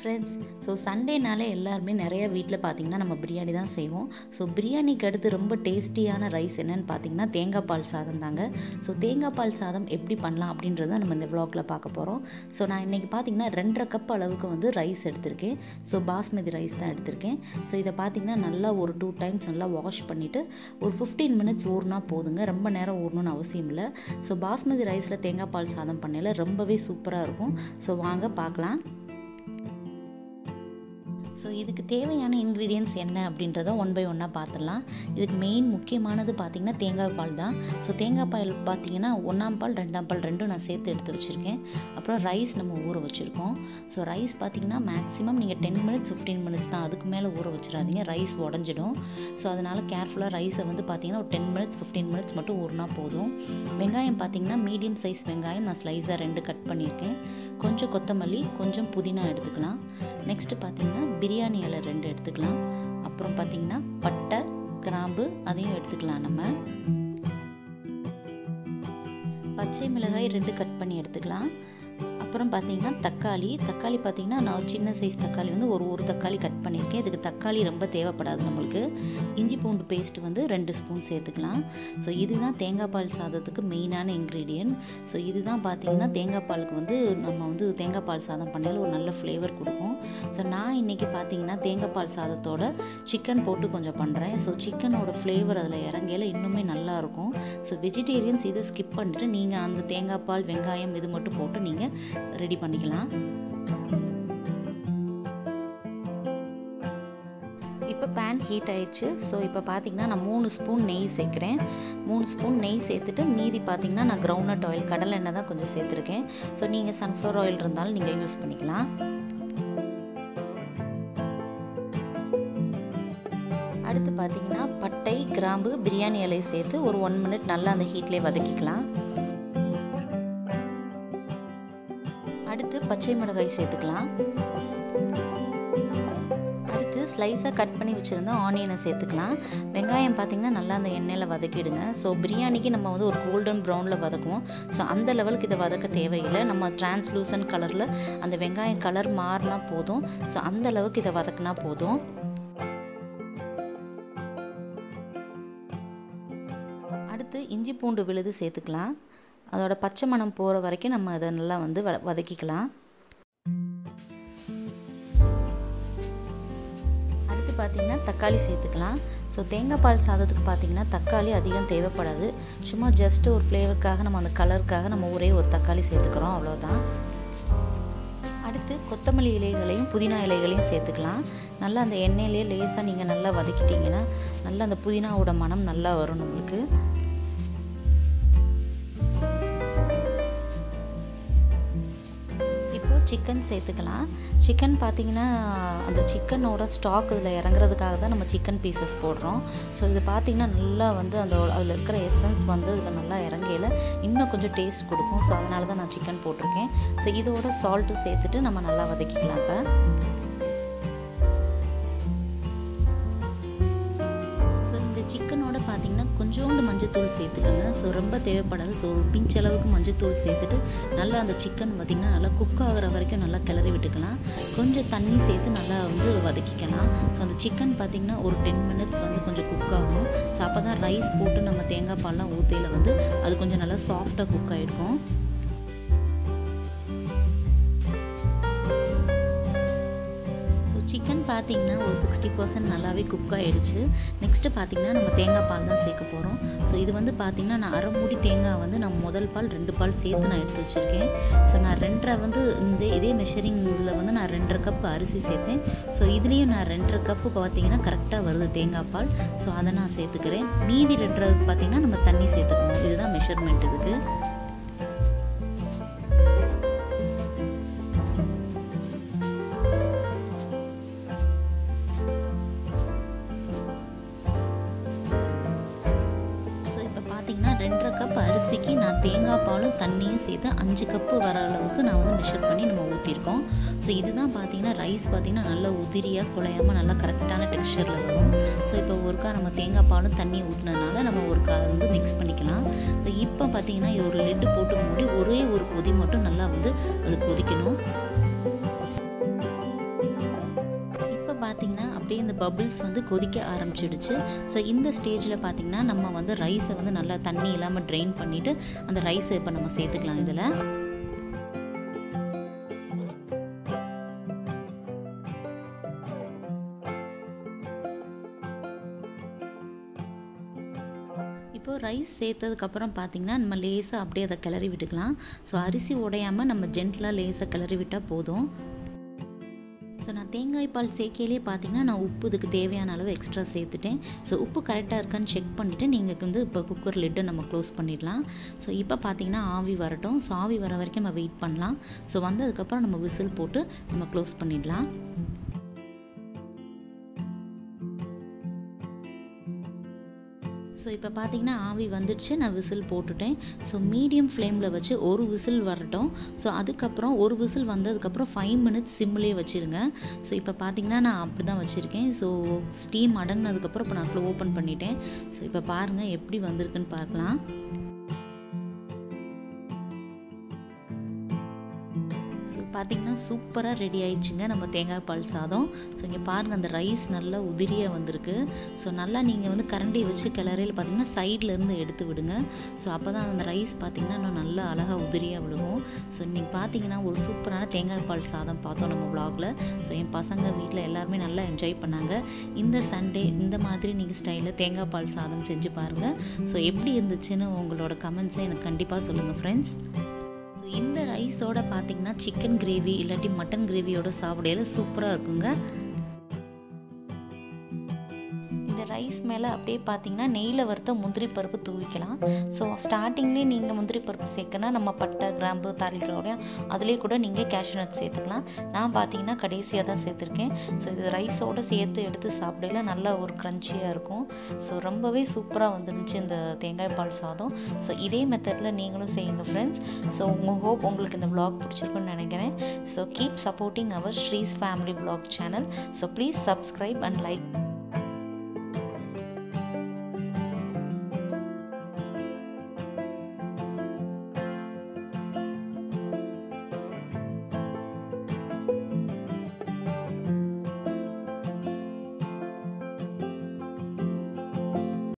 friends so சண்டேனாலே எல்லாருமே நிறைய வீட்டில் பார்த்தீங்கன்னா நம்ம பிரியாணி தான் செய்வோம் ஸோ பிரியாணிக்கு அடுத்து ரொம்ப டேஸ்டியான ரைஸ் என்னன்னு பார்த்தீங்கன்னா தேங்காய் பால் சாதம் தாங்க ஸோ தேங்காய் பால் சாதம் எப்படி பண்ணலாம் அப்படின்றத நம்ம இந்த vlogல பார்க்க போகிறோம் ஸோ நான் இன்றைக்கி பார்த்தீங்கன்னா ரெண்டரை கப் அளவுக்கு வந்து ரைஸ் எடுத்திருக்கேன் ஸோ பாஸ்மதி ரைஸ் தான் எடுத்திருக்கேன் ஸோ இதை பார்த்தீங்கன்னா நல்லா ஒரு டூ டைம்ஸ் நல்லா வாஷ் பண்ணிவிட்டு ஒரு ஃபிஃப்டீன் மினிட்ஸ் ஊறினா போதுங்க ரொம்ப நேரம் ஊறணும்னு அவசியம் இல்லை ஸோ பாஸ்மதி ரைஸில் தேங்காய் பால் சாதம் பண்ணையில் ரொம்பவே சூப்பராக இருக்கும் ஸோ வாங்க பார்க்கலாம் ஸோ இதுக்கு தேவையான இன்க்ரீடியன்ஸ் என்ன அப்படின்றத ஒன் பை ஒன்னாக பார்த்துடலாம் இதுக்கு மெயின் முக்கியமானது பார்த்திங்கன்னா தேங்காய் பால் தான் ஸோ தேங்காய் பால் பார்த்தீங்கன்னா ஒன்றாம் பால் ரெண்டாம் பால் ரெண்டும் நான் சேர்த்து எடுத்து வச்சுருக்கேன் அப்புறம் ரைஸ் நம்ம ஊற வச்சுருக்கோம் ஸோ ரைஸ் பார்த்திங்கன்னா மேக்ஸிமம் நீங்கள் டென் மினிட்ஸ் ஃபிஃப்டீன் மினிட்ஸ் தான் அதுக்கு மேலே ஊற வச்சிடாதீங்க ரைஸ் உடஞ்சிடும் ஸோ அதனால் கேர்ஃபுல்லாக ரைஸை வந்து பார்த்திங்கன்னா ஒரு டென் மினிட்ஸ் ஃபிஃப்டீன் மினிட்ஸ் மட்டும் ஊறினா போதும் வெங்காயம் பார்த்திங்கன்னா மீடியம் சைஸ் வெங்காயம் நான் ஸ்லைஸாக ரெண்டு கட் பண்ணியிருக்கேன் கொஞ்சம் கொத்தமல்லி கொஞ்சம் புதினா எடுத்துக்கலாம் நெக்ஸ்ட்டு பார்த்தீங்கன்னா பிரியாணி இலை ரெண்டு எடுத்துக்கலாம் அப்புறம் பார்த்தீங்கன்னா பட்டை கிராம்பு அதையும் எடுத்துக்கலாம் நம்ம பச்சை மிளகாய் ரெண்டு கட் பண்ணி எடுத்துக்கலாம் அப்புறம் பார்த்தீங்கன்னா தக்காளி தக்காளி பார்த்தீங்கன்னா நான் சின்ன சைஸ் தக்காளி வந்து ஒரு ஒரு தக்காளி கட் பண்ணியிருக்கேன் இதுக்கு தக்காளி ரொம்ப தேவைப்படாது நம்மளுக்கு இஞ்சி பூண்டு பேஸ்ட் வந்து ரெண்டு ஸ்பூன் சேர்த்துக்கலாம் ஸோ இதுதான் தேங்காய் பால் சாதத்துக்கு மெயினான இன்க்ரீடியன்ட் ஸோ இதுதான் பார்த்தீங்கன்னா தேங்காய் பாலுக்கு வந்து நம்ம வந்து தேங்காய் பால் சாதம் பண்ணாலும் ஒரு நல்ல ஃப்ளேவர் கொடுக்கும் ஸோ நான் இன்றைக்கி பார்த்தீங்கன்னா தேங்காய் பால் சாதத்தோட சிக்கன் போட்டு கொஞ்சம் பண்ணுறேன் ஸோ சிக்கனோட ஃப்ளேவர் அதில் இறங்கையில் இன்னுமே நல்லாயிருக்கும் ஸோ வெஜிடேரியன்ஸ் இதை ஸ்கிப் பண்ணிட்டு நீங்கள் அந்த தேங்காய் பால் வெங்காயம் இது மட்டும் போட்டு நீங்கள் ரெடி பண்ணிக்கலாம் இப்போ பேன் ஹீட் ஆயிடுச்சு ஸோ இப்போ பார்த்தீங்கன்னா நான் மூணு ஸ்பூன் நெய் சேர்க்குறேன் மூணு ஸ்பூன் நெய் சேர்த்துட்டு மீதி பார்த்தீங்கன்னா நான் கிரவுண்ட்நட் ஆயில் கடலை எண்ணெய் தான் கொஞ்சம் சேர்த்துருக்கேன் ஸோ நீங்கள் சன்ஃப்ளவர் ஆயில் இருந்தாலும் நீங்கள் யூஸ் பண்ணிக்கலாம் அடுத்து பார்த்தீங்கன்னா பட்டை கிராம்பு பிரியாணி இலை சேர்த்து ஒரு ஒன் மினிட் நல்லா அந்த ஹீட்லேயே வதக்கிக்கலாம் அடுத்து பச்சை மிளகாய் சேர்த்துக்கலாம் அடுத்து ஸ்லைஸாக கட் பண்ணி வச்சுருந்தா ஆனியனை சேர்த்துக்கலாம் வெங்காயம் பார்த்திங்கன்னா நல்லா அந்த எண்ணெயில் வதக்கிடுங்க ஸோ பிரியாணிக்கு நம்ம வந்து ஒரு கோல்டன் ப்ரௌனில் வதக்குவோம் ஸோ அந்த லெவலுக்கு இதை வதக்க தேவையில்லை நம்ம டிரான்ஸ்லூசன் கலரில் அந்த வெங்காயம் கலர் மாறினா போதும் ஸோ அந்த அளவுக்கு இதை வதக்குனா போதும் அடுத்து இஞ்சி பூண்டு விழுது சேர்த்துக்கலாம் அதோட பச்சை மணம் போகிற வரைக்கும் நம்ம அதை நல்லா வந்து வ வதக்கிக்கலாம் அடுத்து பார்த்திங்கன்னா தக்காளி சேர்த்துக்கலாம் ஸோ தேங்காய் பால் சாதத்துக்கு பார்த்திங்கன்னா தக்காளி அதிகம் தேவைப்படாது சும்மா ஜஸ்ட் ஒரு ஃப்ளேவருக்காக நம்ம அந்த கலருக்காக நம்ம ஒரே ஒரு தக்காளி சேர்த்துக்கிறோம் அவ்வளோதான் அடுத்து கொத்தமல்லி இலைகளையும் புதினா இலைகளையும் சேர்த்துக்கலாம் நல்லா அந்த எண்ணெயிலே லேசாக நீங்கள் நல்லா வதக்கிட்டிங்கன்னா நல்லா அந்த புதினாவோட மனம் நல்லா வரும் நம்மளுக்கு இப்போ சிக்கன் சேர்த்துக்கலாம் சிக்கன் பார்த்தீங்கன்னா அந்த சிக்கனோட ஸ்டாக் இதில் இறங்குறதுக்காக தான் நம்ம சிக்கன் பீசஸ் போடுறோம் ஸோ இது பார்த்திங்கன்னா நல்லா வந்து அந்த அதில் இருக்கிற எசன்ஸ் வந்து இதில் நல்லா இறங்கையில் இன்னும் கொஞ்சம் டேஸ்ட் கொடுக்கும் ஸோ அதனால தான் நான் சிக்கன் போட்டிருக்கேன் ஸோ இதோட சால்ட்டு சேர்த்துட்டு நம்ம நல்லா வதக்கிக்கலாம் இப்போ சிக்கனோட பார்த்தீங்கன்னா கொஞ்சோண்டு மஞ்சத்தூள் சேர்த்துக்கோங்க ஸோ ரொம்ப தேவைப்படாது ஸோ ஒரு பிஞ்ச் அளவுக்கு மஞ்சத்தூள் சேர்த்துட்டு நல்லா அந்த சிக்கன் பார்த்திங்கன்னா நல்லா குக் ஆகிற வரைக்கும் நல்லா கிளறி விட்டுக்கலாம் கொஞ்சம் தண்ணி சேர்த்து நல்லா வந்து வதக்கிக்கலாம் ஸோ அந்த சிக்கன் பார்த்திங்கன்னா ஒரு டென் மினிட்ஸ் வந்து கொஞ்சம் குக் ஆகும் ஸோ அப்போ தான் ரைஸ் போட்டு நம்ம தேங்காய் பால்லாம் ஊற்றையில் வந்து அது கொஞ்சம் நல்லா சாஃப்டாக குக் ஆகிருக்கும் சிக்கன் பார்த்தீங்கன்னா ஒரு சிக்ஸ்டி பர்சன்ட் நல்லாவே குக் ஆகிடுச்சு நெக்ஸ்ட்டு பார்த்தீங்கன்னா நம்ம தேங்காய் பால் தான் சேர்க்க போகிறோம் ஸோ இது வந்து பார்த்திங்கன்னா நான் அரை மூடி தேங்காய் வந்து நான் முதல் பால் ரெண்டு பால் சேர்த்து நான் எடுத்து வச்சுருக்கேன் ஸோ நான் ரெண்டரை வந்து இந்த இதே மெஷரிங் இதில் வந்து நான் ரெண்டரை கப் அரிசி சேர்த்தேன் ஸோ இதுலேயும் நான் ரெண்டரை கப்பு பார்த்தீங்கன்னா கரெக்டாக வருது தேங்காய் பால் ஸோ அதை நான் சேர்த்துக்கிறேன் மீதி ரெண்டரை பார்த்தீங்கன்னா நம்ம தண்ணி சேர்த்துக்கணும் இதுதான் மெஷர்மெண்ட் இதுக்கு பார்த்தீங்கன்னா ரெண்டரை கப் அரிசிக்கு நான் தேங்காய் பாலும் தண்ணியும் சேர்த்து அஞ்சு கப்பு வர அளவுக்கு நான் வந்து மெஷர் பண்ணி நம்ம ஊற்றிருக்கோம் ஸோ இதுதான் பார்த்தீங்கன்னா ரைஸ் பார்த்தீங்கன்னா நல்லா உதிரியாக குழையாமல் நல்லா கரெக்டான டெக்ஸ்சரில் வரும் ஸோ இப்போ ஒருக்கா நம்ம தேங்காய் பாலும் தண்ணி ஊற்றினதுனால நம்ம ஒருக்கா அதை வந்து மிக்ஸ் பண்ணிக்கலாம் ஸோ இப்போ பார்த்தீங்கன்னா இது ஒரு லெட்டு போட்டு மூடி ஒரே ஒரு கொதி மட்டும் நல்லா வந்து அது கொதிக்கணும் அந்த பபிள்ஸ் வந்து கொதிக்க ஆரம்பிச்சிடுச்சு ஸோ இந்த ஸ்டேஜில் பார்த்திங்கன்னா நம்ம வந்து ரைஸை வந்து நல்லா தண்ணி இல்லாமல் ட்ரெயின் பண்ணிவிட்டு அந்த ரைஸை இப்போ நம்ம சேர்த்துக்கலாம் இதில் இப்போது ரைஸ் சேர்த்ததுக்கப்புறம் பார்த்திங்கன்னா நம்ம லேசாக அப்படியே அதை கிளறி விட்டுக்கலாம் ஸோ அரிசி உடையாமல் நம்ம ஜென்டலாக லேசாக கிளறி விட்டால் போதும் ஸோ நான் தேங்காய் பால் சேர்க்கையிலே பார்த்தீங்கன்னா நான் உப்பு இதுக்கு தேவையான அளவு எக்ஸ்ட்ரா சேர்த்துட்டேன் ஸோ உப்பு கரெக்டாக இருக்கான்னு செக் பண்ணிவிட்டு நீங்கள் வந்து இப்போ குக்கர் லிட்டை நம்ம க்ளோஸ் பண்ணிடலாம் ஸோ இப்போ பார்த்தீங்கன்னா ஆவி வரட்டும் ஸோ ஆவி வர வரைக்கும் நம்ம வெயிட் பண்ணலாம் ஸோ வந்ததுக்கப்புறம் நம்ம விசில் போட்டு நம்ம க்ளோஸ் பண்ணிடலாம் ஸோ இப்போ பார்த்தீங்கன்னா ஆவி வந்துடுச்சு நான் விசில் போட்டுட்டேன் ஸோ மீடியம் ஃப்ளேமில் வச்சு ஒரு விசில் வரட்டும் ஸோ அதுக்கப்புறம் ஒரு விசில் வந்ததுக்கப்புறம் ஃபைவ் மினிட்ஸ் சிம்லேயே வச்சுருங்க ஸோ இப்போ பார்த்தீங்கன்னா நான் அப்படி தான் வச்சுருக்கேன் ஸோ ஸ்டீம் அடங்கினதுக்கப்புறம் இப்போ நான் ஓப்பன் பண்ணிட்டேன் ஸோ இப்போ பாருங்கள் எப்படி வந்திருக்குன்னு பார்க்கலாம் ஸோ பார்த்திங்கன்னா சூப்பராக ரெடி ஆயிடுச்சுங்க நம்ம தேங்காய் பால் சாதம் ஸோ இங்கே பாருங்கள் அந்த ரைஸ் நல்லா உதிரியாக வந்திருக்கு ஸோ நல்லா நீங்கள் வந்து கரண்டி வச்சு கிளறையில் பார்த்திங்கன்னா சைட்லேருந்து எடுத்து விடுங்க ஸோ அப்போ தான் அந்த ரைஸ் பார்த்திங்கன்னா இன்னும் நல்லா அழகாக உதிரியாக விடுவோம் ஸோ இன்றைக்கி பார்த்தீங்கன்னா ஒரு சூப்பரான தேங்காய் பால் சாதம் பார்த்தோம் நம்ம வ்ளாகில் ஸோ என் பசங்க வீட்டில் எல்லாருமே நல்லா என்ஜாய் பண்ணாங்க இந்த சண்டே இந்த மாதிரி நீங்கள் ஸ்டைலில் தேங்காய் பால் சாதம் செஞ்சு பாருங்கள் ஸோ எப்படி இருந்துச்சுன்னு உங்களோட கமெண்ட்ஸை எனக்கு கண்டிப்பாக சொல்லுங்கள் ஃப்ரெண்ட்ஸ் ஸோ இந்த ரைஸோட பார்த்தீங்கன்னா சிக்கன் கிரேவி இல்லாட்டி மட்டன் கிரேவியோட சாப்பிடையில சூப்பராக இருக்குங்க இந்த ரைஸ் மேலே அப்படியே பார்த்தீங்கன்னா நெய்யில் வறுத்த முந்திரி பருப்பு தூவிக்கலாம் ஸோ ஸ்டார்டிங்லேயே நீங்கள் முந்திரி பருப்பு சேர்க்கணும் நம்ம பட்டை கிராம்பு தாளிக்கிறோடைய அதுலேயே கூட நீங்கள் கேஷ்யூ நட் சேர்த்துக்கலாம் நான் பார்த்தீங்கன்னா கடைசியாக தான் சேர்த்துருக்கேன் ஸோ இது ரைஸோடு சேர்த்து எடுத்து சாப்பிடையில நல்லா ஒரு க்ரன்ச்சியாக இருக்கும் ஸோ ரொம்பவே சூப்பராக வந்துருந்துச்சு இந்த தேங்காய் பால் சாதம் ஸோ இதே மெத்தடில் நீங்களும் செய்யுங்க ஃப்ரெண்ட்ஸ் ஸோ உங்கள் ஹோப் உங்களுக்கு இந்த vlog பிடிச்சிருக்குன்னு நினைக்கிறேன் so keep supporting our Sri's family vlog channel so please subscribe and like